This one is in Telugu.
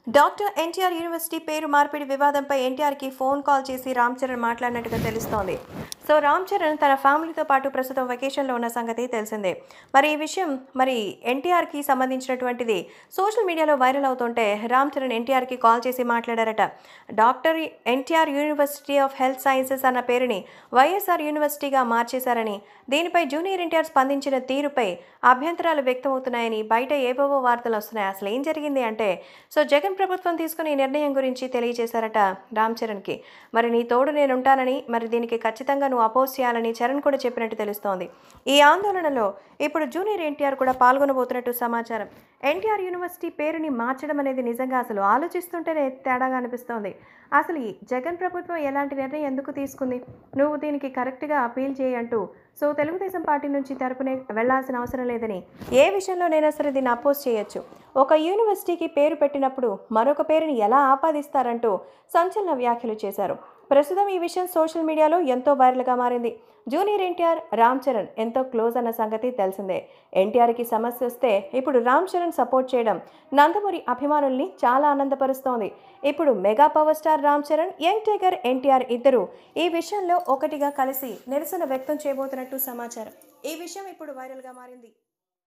డాక్టర్ ఎన్టీఆర్ యూనివర్సిటీ పేరు మార్పిడి వివాదంపై ఎన్టీఆర్కి ఫోన్ కాల్ చేసి రామ్ చరణ్ మాట్లాడినట్టుగా తెలుస్తోంది సో రామ్ చరణ్ తన ఫ్యామిలీతో పాటు ప్రస్తుతం వెకేషన్లో ఉన్న సంగతి తెలిసిందే మరి ఈ విషయం మరి ఎన్టీఆర్కి సంబంధించినటువంటిది సోషల్ మీడియాలో వైరల్ అవుతుంటే రామ్ చరణ్ ఎన్టీఆర్కి కాల్ చేసి మాట్లాడారట doctor NTR university of health sciences అన్న పేరుని వైఎస్ఆర్ యూనివర్సిటీగా మార్చేశారని దీనిపై జూనియర్ ఎన్టీఆర్ స్పందించిన తీరుపై అభ్యంతరాలు వ్యక్తమవుతున్నాయని బయట ఏవేవో వార్తలు వస్తున్నాయి అసలు ఏం జరిగింది అంటే సో జగన్ ప్రభుత్వం తీసుకున్న ఈ నిర్ణయం గురించి తెలియజేశారట రామ్ చరణ్కి మరి నీ తోడు నేను ఉంటానని మరి దీనికి ఖచ్చితంగా నువ్వు అపోజ్ చేయాలని చరణ్ కూడా చెప్పినట్టు తెలుస్తోంది ఈ ఆందోళనలో ఇప్పుడు జూనియర్ ఎన్టీఆర్ కూడా పాల్గొనబోతున్నట్టు సమాచారం ఎన్టీఆర్ యూనివర్సిటీ పేరుని మార్చడం అనేది నిజంగా అసలు ఆలోచిస్తుంటేనే తేడాగా అనిపిస్తోంది అసలు ఈ జగన్ ప్రభుత్వం ఎలాంటి నిర్ణయం ఎందుకు తీసుకుంది నువ్వు దీనికి కరెక్ట్గా అపీల్ చేయంటూ సో తెలుగుదేశం పార్టీ నుంచి తరపునే వెళ్లాల్సిన అవసరం లేదని ఏ విషయంలో నైనా సరే దీన్ని అపోజ్ చేయొచ్చు ఒక యూనివర్సిటీకి పేరు పెట్టినప్పుడు మరొక పేరుని ఎలా ఆపాదిస్తారంటూ సంచలన వ్యాఖ్యలు చేశారు ప్రస్తుతం ఈ విషయం సోషల్ మీడియాలో ఎంతో వైరల్గా మారింది జూనియర్ ఎన్టీఆర్ రామ్ చరణ్ ఎంతో క్లోజ్ అన్న సంగతి తెలిసిందే ఎన్టీఆర్కి సమస్య వస్తే ఇప్పుడు రామ్ చరణ్ సపోర్ట్ చేయడం నందమూరి అభిమానుల్ని చాలా ఆనందపరుస్తోంది ఇప్పుడు mega power star Ram Charan young tiger NTR ఇద్దరు ఈ విషయంలో ఒకటిగా కలిసి నిరసన వ్యక్తం చేయబోతున్నట్టు సమాచారం ఈ విషయం ఇప్పుడు వైరల్గా మారింది